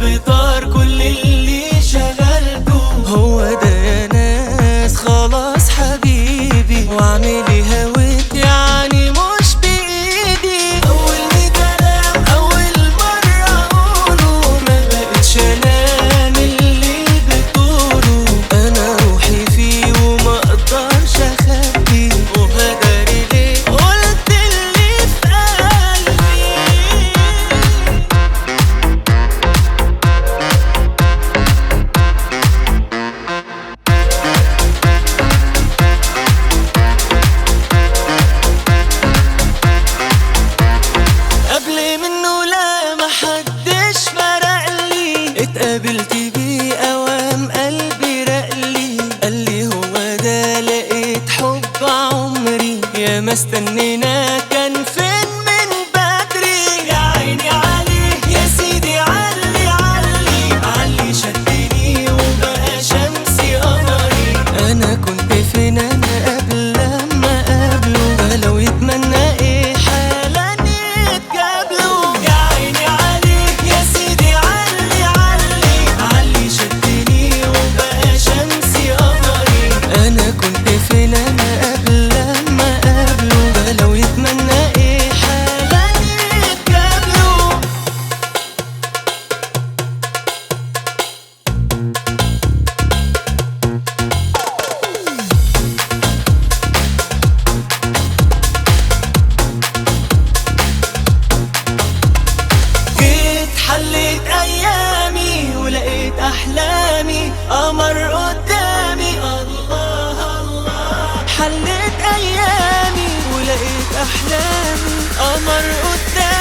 القلب طار كل اللي شغلته هو ده يا ناس خلاص حبيبي واعمل إيه هويت يعني مش بايدي اول كلام اول مرة اقوله ما بقتش انام اللي بتقوله انا روحي فيه وما اقدرش اخبي وهداري ليه قلت اللي في قلبي قبل منه لا محدش فرق لي اتقابلت بيه اوام قلبي رقلي قال لي هو ده لقيت حب عمري يا ما استنينا كان فين من بدري يا عيني عليه يا سيدي علي علي علي شدني وبقى شمسي قمري انا كنت فين انا قبل لما قابله لو يتمنى ايه حالا يتقابلوا يا عيني عليك يا سيدي علي علي علي شدني وبقى شمسي قمري انا كنت فين انا قبل لما قابله لو يتمنى ايه حالا يتقابلوا جيت حليت ايامي ولقيت احلامي قمر قدامي الله الله حليت ايامي ولقيت احلامي قمر قدامي